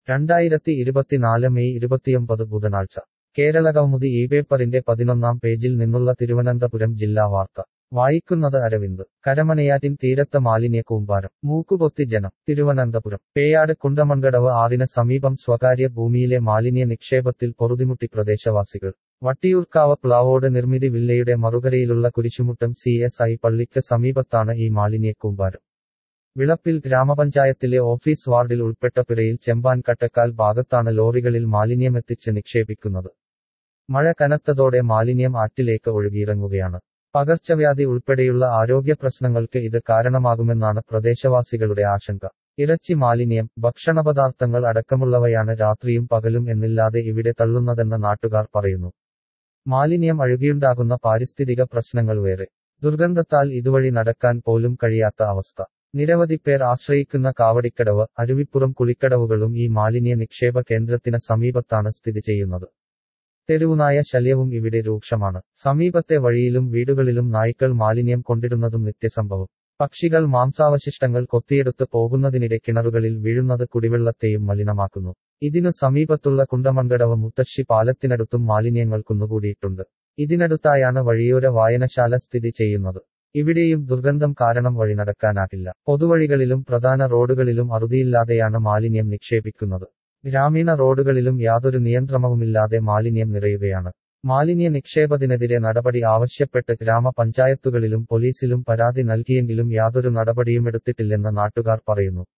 രണ്ടായിരത്തി ഇരുപത്തിനാല് മെയ് ഇരുപത്തിയൊമ്പത് ബുധനാഴ്ച കേരളകൗമുദി ഈ പേപ്പറിന്റെ പതിനൊന്നാം പേജിൽ നിന്നുള്ള തിരുവനന്തപുരം ജില്ലാ വാർത്ത വായിക്കുന്നത് അരവിന്ദ് കരമനയാറ്റിൻ തീരത്ത് മാലിന്യ കൂമ്പാരം മൂക്കുപൊത്തി ജനം തിരുവനന്തപുരം പേയാട് കുണ്ടമൺകടവ് ആറിന് സമീപം സ്വകാര്യ ഭൂമിയിലെ മാലിന്യ നിക്ഷേപത്തിൽ പൊറുതിമുട്ടി പ്രദേശവാസികൾ വട്ടിയൂർക്കാവ് പ്ലാവോട് നിർമ്മിതി വില്ലയുടെ മറുകരയിലുള്ള കുരിശുമുട്ടം സി എസ് ഐ പള്ളിക്ക് സമീപത്താണ് ഈ മാലിന്യ കൂമ്പാരം വിളപ്പിൽ ഗ്രാമപഞ്ചായത്തിലെ ഓഫീസ് വാർഡിൽ ഉൾപ്പെട്ട പിറയിൽ ചെമ്പാൻ കട്ടക്കാൽ ഭാഗത്താണ് ലോറികളിൽ മാലിന്യമെത്തിച്ച് നിക്ഷേപിക്കുന്നത് മഴ കനത്തതോടെ മാലിന്യം ആറ്റിലേക്ക് ഒഴുകിയിറങ്ങുകയാണ് പകർച്ചവ്യാധി ഉൾപ്പെടെയുള്ള ആരോഗ്യ പ്രശ്നങ്ങൾക്ക് ഇത് കാരണമാകുമെന്നാണ് പ്രദേശവാസികളുടെ ആശങ്ക ഇറച്ചി മാലിന്യം ഭക്ഷണപദാർത്ഥങ്ങൾ അടക്കമുള്ളവയാണ് രാത്രിയും പകലും എന്നില്ലാതെ ഇവിടെ തള്ളുന്നതെന്ന് നാട്ടുകാർ പറയുന്നു മാലിന്യം അഴുകിയുണ്ടാകുന്ന പാരിസ്ഥിതിക പ്രശ്നങ്ങൾ വേറെ ദുർഗന്ധത്താൽ ഇതുവഴി നടക്കാൻ പോലും കഴിയാത്ത അവസ്ഥ നിരവധി പേർ ആശ്രയിക്കുന്ന കാവടിക്കടവ് അരുവിപ്പുറം കുളിക്കടവുകളും ഈ മാലിന്യ നിക്ഷേപ കേന്ദ്രത്തിന് സമീപത്താണ് സ്ഥിതി ചെയ്യുന്നത് തെരുവുനായ ശല്യവും ഇവിടെ രൂക്ഷമാണ് സമീപത്തെ വഴിയിലും വീടുകളിലും നായ്ക്കൾ മാലിന്യം കൊണ്ടിടുന്നതും നിത്യസംഭവം പക്ഷികൾ മാംസാവശിഷ്ടങ്ങൾ കൊത്തിയെടുത്ത് പോകുന്നതിനിടെ കിണറുകളിൽ വീഴുന്നത് കുടിവെള്ളത്തെയും മലിനമാക്കുന്നു ഇതിനു സമീപത്തുള്ള കുണ്ടമൺകടവ് മുത്തശ്ശി പാലത്തിനടുത്തും മാലിന്യങ്ങൾ കുന്നുകൂടിയിട്ടുണ്ട് ഇതിനടുത്തായാണ് വഴിയോര വായനശാല സ്ഥിതി ചെയ്യുന്നത് ഇവിടെയും ദുർഗന്ധം കാരണം വഴി നടക്കാനാകില്ല പൊതുവഴികളിലും പ്രധാന റോഡുകളിലും അറുതിയില്ലാതെയാണ് മാലിന്യം നിക്ഷേപിക്കുന്നത് ഗ്രാമീണ റോഡുകളിലും യാതൊരു നിയന്ത്രണവുമില്ലാതെ മാലിന്യം നിറയുകയാണ് മാലിന്യ നിക്ഷേപത്തിനെതിരെ നടപടി ആവശ്യപ്പെട്ട് ഗ്രാമപഞ്ചായത്തുകളിലും പോലീസിലും പരാതി നൽകിയെങ്കിലും യാതൊരു നടപടിയുമെടുത്തിട്ടില്ലെന്ന് നാട്ടുകാർ പറയുന്നു